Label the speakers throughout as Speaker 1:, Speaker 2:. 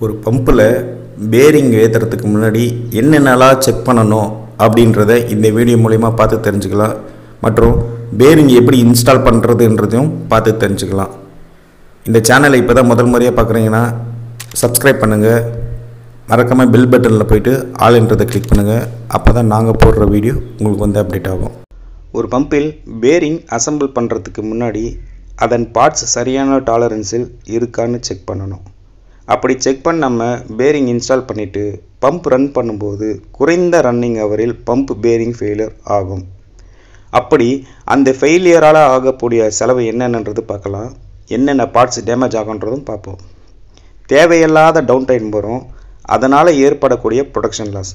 Speaker 1: ஒரு பம்பில் பேரிங் ஏற்றுறதுக்கு முன்னாடி என்னென்னலாம் செக் பண்ணணும் அப்படின்றத இந்த வீடியோ மூலிமா பார்த்து தெரிஞ்சுக்கலாம் மற்றும் பேரிங் எப்படி இன்ஸ்டால் பண்ணுறதுன்றதையும் பார்த்து தெரிஞ்சுக்கலாம் இந்த சேனலை இப்போ தான் முதல் முறையாக பார்க்குறீங்கன்னா சப்ஸ்கிரைப் பண்ணுங்கள் மறக்காமல் பெல் பட்டனில் போயிட்டு ஆல்ன்றதை கிளிக் பண்ணுங்கள் அப்போ தான் நாங்கள் போடுற வீடியோ உங்களுக்கு வந்து அப்டேட் ஆகும் ஒரு பம்பில் பேரிங் அசெம்பிள் பண்ணுறதுக்கு முன்னாடி அதன் பார்ட்ஸ் சரியான டாலரன்ஸில் இருக்கான்னு செக் பண்ணணும் அப்படி செக் பண்ணாமல் பேரிங் இன்ஸ்டால் பண்ணிவிட்டு பம்ப் ரன் பண்ணும்போது குறைந்த ரன்னிங் ஹவரில் பம்ப் பேரிங் ஃபெயிலியர் ஆகும் அப்படி அந்த ஃபெயிலியரால் ஆகக்கூடிய செலவு என்னென்னன்றது பார்க்கலாம் என்னென்ன பார்ட்ஸ் டேமேஜ் ஆகுன்றதும் பார்ப்போம் தேவையில்லாத டவுன் டைம் வரும் அதனால் ஏற்படக்கூடிய production loss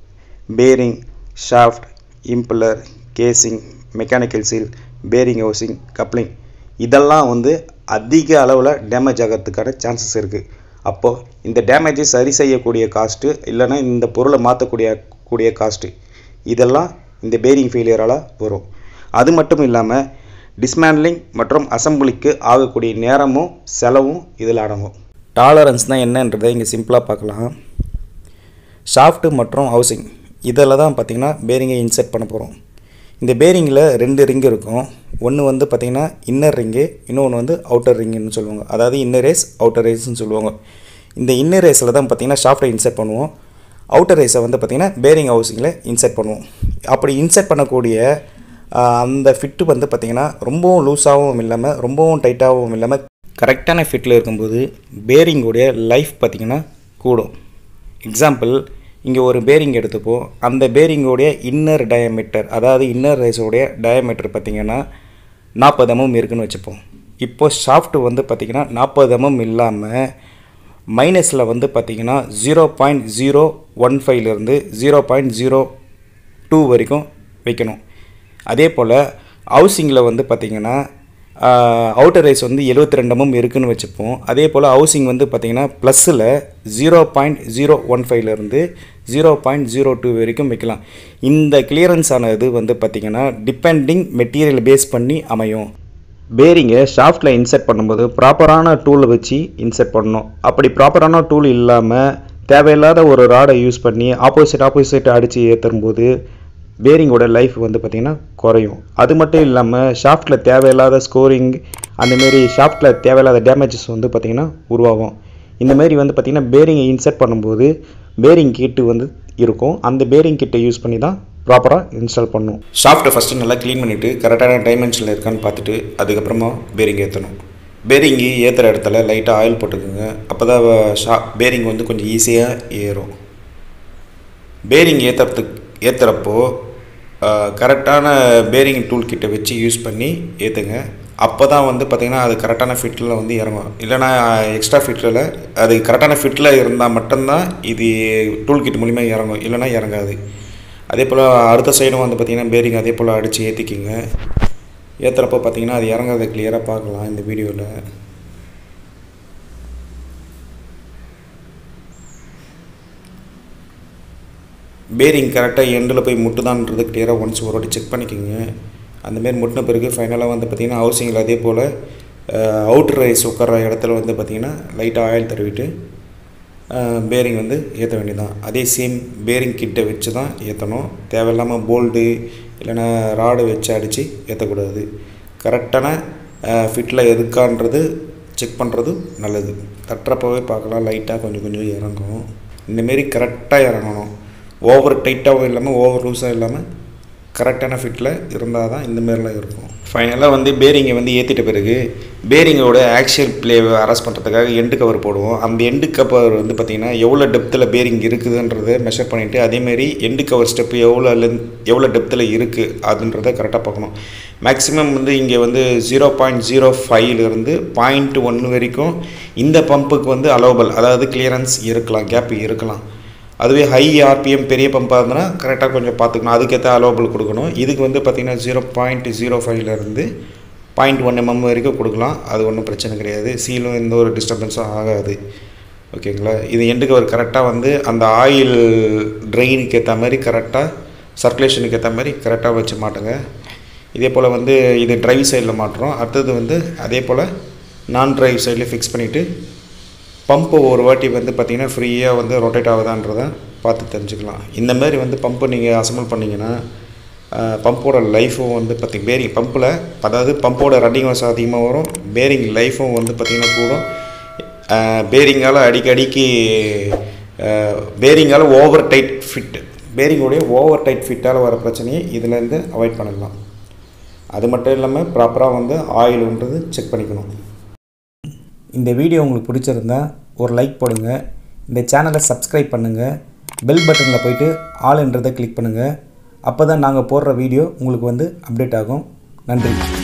Speaker 1: bearing shaft impeller casing mechanical seal bearing housing coupling இதெல்லாம் வந்து அதிக அளவில் டேமேஜ் ஆகிறதுக்கான சான்சஸ் இருக்குது அப்போது இந்த டேமேஜை சரி செய்யக்கூடிய காஸ்ட்டு இல்லைன்னா இந்த பொருளை மாற்றக்கூடிய கூடிய காஸ்ட்டு இதெல்லாம் இந்த பேரிங் ஃபெயிலியரால் வரும் அது மட்டும் இல்லாமல் டிஸ்மேண்ட்லிங் மற்றும் அசம்பிளிக்கு ஆகக்கூடிய நேரமும் செலவும் இதில் அடங்கும் டாலரன்ஸ் தான் என்னன்றதை இங்கே சிம்பிளாக பார்க்கலாம் ஷாஃப்ட்டு மற்றும் ஹவுசிங் இதில் தான் பார்த்திங்கன்னா பேரிங்கை இன்செர்ட் பண்ண போகிறோம் இந்த பேரிங்கில் ரெண்டு ரிங் இருக்கும் ஒன்று வந்து பார்த்திங்கன்னா இன்னர் ரிங்கு இன்னொன்று வந்து அவுட்டர் ரிங்குன்னு சொல்லுவாங்க அதாவது இன்னர் ரேஸ் அவுட்டர் ரேஸ்னு சொல்லுவாங்க இந்த இன்னர் ரேஸில் தான் பார்த்திங்கன்னா ஷாஃப்ட்டை இன்செர்ட் பண்ணுவோம் அவுட்டர் ரேஸை வந்து பார்த்திங்கன்னா பேரிங் ஹவுசிங்கில் இன்செர்ட் பண்ணுவோம் அப்படி இன்செர்ட் பண்ணக்கூடிய ஆஹ், அந்த ஃபிட்டு வந்து பார்த்திங்கன்னா ரொம்பவும் லூஸாகவும் இல்லாமல் ரொம்பவும் டைட்டாகவும் இல்லாமல் கரெக்டான ஃபிட்டில் இருக்கும்போது பேரிங்கோடைய லைஃப் பார்த்திங்கன்னா கூடும் எக்ஸாம்பிள் இங்கே ஒரு பேரிங் எடுத்துப்போம் அந்த பேரிங்கோடைய இன்னர் டயமீட்டர் அதாவது இன்னர் ரேஸோடைய டயமீட்டர் பார்த்திங்கன்னா நாற்பது எம்எம் இருக்குன்னு வச்சுப்போம் இப்போ ஷாஃப்ட் வந்து பார்த்திங்கன்னா நாற்பது எம்எம் இல்லாமல் மைனஸில் வந்து பார்த்திங்கன்னா ஜீரோ பாயிண்ட் ஜீரோ ஒன் ஃபைவ்லேருந்து ஜீரோ பாயிண்ட் ஜீரோ டூ வரைக்கும் வைக்கணும் அதே போல் ஹவுசிங்கில் வந்து பார்த்திங்கன்னா அவுட்டர் ரைஸ் வந்து 72 ரெண்டு எம்எம் இருக்குன்னு வச்சுப்போம் அதே போல் ஹவுசிங் வந்து பார்த்திங்கன்னா ப்ளஸ்ஸில் ஜீரோ பாயிண்ட் ஜீரோ ஒன் ஃபைவ்லேருந்து ஜீரோ பாயிண்ட் ஜீரோ டூ வரைக்கும் வைக்கலாம் இந்த கிளியரன்ஸ் ஆனது வந்து பார்த்திங்கன்னா டிபெண்டிங் மெட்டீரியல் பேஸ் பண்ணி அமையும் பேரிங்கை ஷாஃப்ட்டில் இன்செர்ட் பண்ணும்போது ப்ராப்பரான டூலை வச்சு இன்செர்ட் பண்ணணும் அப்படி ப்ராப்பரான டூல் இல்லாமல் தேவையில்லாத ஒரு ராடை யூஸ் பண்ணி ஆப்போசிட் ஆப்போசிட் அடித்து ஏற்றும்போது பேரிங்கோட லைஃப் வந்து பார்த்திங்கன்னா குறையும் அது மட்டும் இல்லாமல் ஷாஃப்ட்டில் தேவையில்லாத ஸ்கோரிங் அந்தமாரி ஷாஃப்ட்டில் தேவையில்லாத டேமேஜஸ் வந்து பார்த்திங்கன்னா உருவாகும் இந்த மாதிரி வந்து பார்த்திங்கன்னா பேரிங்கை இன்செர்ட் பண்ணும்போது பேரிங் கிட்டு வந்து இருக்கும் அந்த பேரிங் கிட்டை யூஸ் பண்ணி தான் ப்ராப்பராக இன்ஸ்டால் பண்ணணும் ஷாஃப்ட்டை ஃபஸ்ட்டு நல்லா க்ளீன் பண்ணிவிட்டு கரெக்டான டைமென்ஷனில் இருக்கான்னு பார்த்துட்டு அதுக்கப்புறமா பேரிங் ஏற்றணும் பேரிங்கு ஏற்றுற இடத்துல லைட்டாக ஆயில் போட்டுக்கோங்க அப்போ தான் ஷா பேரிங் வந்து கொஞ்சம் ஈஸியாக ஏறும் பேரிங் ஏற்றுறதுக்கு ஏற்றுறப்போ கரெக்டான பேரிங் டூல் கிட்ட வச்சு யூஸ் பண்ணி ஏற்றுங்க அப்போ தான் வந்து பார்த்திங்கன்னா அது கரெக்டான ஃபிட்டில் வந்து இறங்கும் இல்லைனா எக்ஸ்ட்ரா ஃபிட்டில் அது கரெக்டான ஃபிட்டில் இருந்தால் மட்டும்தான் இது டூல் கிட் மூலிமா இறங்கும் இல்லைனா இறங்காது அதே போல் அடுத்த சைடும் வந்து பார்த்திங்கன்னா பேரிங் அதே போல் அடித்து ஏற்றிக்கிங்க ஏற்றுறப்போ பார்த்திங்கன்னா அது இறங்குறத கிளியராக பார்க்கலாம் இந்த வீடியோவில் பேரிங் கரெக்டாக எண்டில் போய் முட்டுதான்றது கிளியராக ஒன்ஸ் ஒரு வாட்டி செக் பண்ணிக்கோங்க அந்தமாரி முட்டின பிறகு ஃபைனலாக வந்து பார்த்திங்கன்னா ஹவுசிங்கில் அதே போல் அவுட்டர் ரைஸ் உட்கார இடத்துல வந்து பார்த்திங்கன்னா லைட்டாக ஆயில் தடவிட்டு பேரிங் வந்து ஏற்ற வேண்டியதான் அதே சேம் பேரிங் கிட்டை வச்சு தான் ஏற்றணும் தேவையில்லாமல் போல்டு இல்லைன்னா ராடு வச்சு அடித்து ஏற்றக்கூடாது கரெக்டான ஃபிட்டில் எதுக்கான்றது செக் பண்ணுறது நல்லது தட்டுறப்பவே பார்க்கலாம் லைட்டாக கொஞ்சம் கொஞ்சம் இறங்கும் இந்தமாரி கரெக்டாக இறங்கணும் ஓவர் டைட்டாகவும் இல்லாமல் ஓவர் லூஸாக இல்லாமல் கரெக்டான ஃபிட்டில் இருந்தால் தான் இந்த மாதிரிலாம் இருக்கும் ஃபைனலாக வந்து பேரிங்கை வந்து ஏற்றிட்ட பிறகு பேரிங்கோட ஆக்சியல் பிளேவை அரெஸ்ட் பண்ணுறதுக்காக எண்டு கவர் போடுவோம் அந்த எண்டு கவர் வந்து பார்த்திங்கன்னா எவ்வளோ டெப்த்தில் பேரிங் இருக்குதுன்றதை மெஷர் பண்ணிவிட்டு அதேமாரி எண்டு கவர் ஸ்டெப்பு எவ்வளோ லென்த் எவ்வளோ டெப்த்தில் இருக்குது அதுன்றதை கரெக்டாக பார்க்கணும் மேக்ஸிமம் வந்து இங்கே வந்து ஜீரோ பாயிண்ட் ஜீரோ ஃபைவ்லேருந்து பாயிண்ட் ஒன்று வரைக்கும் இந்த பம்புக்கு வந்து அலோவபிள் அதாவது கிளியரன்ஸ் இருக்கலாம் கேப் இருக்கலாம் அதுவே ஹை ஆர்பிஎம் பெரிய பம்பாக இருந்ததுன்னா கரெக்டாக கொஞ்சம் பார்த்துக்கணும் அதுக்கேற்ற அலோவபிள் கொடுக்கணும் இதுக்கு வந்து பார்த்திங்கன்னா ஜீரோ பாயிண்ட் ஜீரோ ஃபைவ்லேருந்து பாயிண்ட் ஒன் எம்எம் வரைக்கும் கொடுக்கலாம் அது ஒன்றும் பிரச்சனை கிடையாது சீலும் எந்த ஒரு டிஸ்டர்பன்ஸும் ஆகாது ஓகேங்களா இது எண்டுக்கு ஒரு கரெக்டாக வந்து அந்த ஆயில் ட்ரெயினுக்கு ஏற்ற மாதிரி கரெக்டாக சர்க்குலேஷனுக்கு ஏற்ற மாதிரி கரெக்டாக வச்சு மாட்டுங்க இதே போல் வந்து இது டிரைவ் சைடில் மாட்டுறோம் அடுத்தது வந்து அதே போல் நான் டிரைவ் சைடில் ஃபிக்ஸ் பண்ணிவிட்டு பம்பு ஒரு வாட்டி வந்து பார்த்திங்கன்னா ஃப்ரீயாக வந்து ரொட்டேட் ஆகுதான்றதை பார்த்து தெரிஞ்சுக்கலாம் இந்த மாதிரி வந்து பம்பு நீங்கள் அசம்பிள் பண்ணிங்கன்னா பம்போட லைஃபும் வந்து பார்த்திங்க பேரிங் பம்பில் அதாவது பம்போட ரன்னிங் வாசம் அதிகமாக வரும் பேரிங் லைஃபும் வந்து பார்த்திங்கன்னா கூடும் பேரிங்கால் அடிக்கடிக்கு பேரிங்கால் ஓவர் டைட் ஃபிட் பேரிங்கோடைய ஓவர் டைட் ஃபிட்டால் வர பிரச்சனையை இதுலேருந்து அவாய்ட் பண்ணிடலாம் அது மட்டும் இல்லாமல் ப்ராப்பராக வந்து ஆயிலுன்றது செக் பண்ணிக்கணும் இந்த வீடியோ உங்களுக்கு பிடிச்சிருந்தா ஒரு லைக் போடுங்க இந்த சேனலை சப்ஸ்கிரைப் பண்ணுங்கள் பெல் பட்டனில் போயிட்டு ஆல்ன்றதை கிளிக் பண்ணுங்கள் அப்போ தான் நாங்கள் போடுற வீடியோ உங்களுக்கு வந்து அப்டேட் ஆகும் நன்றி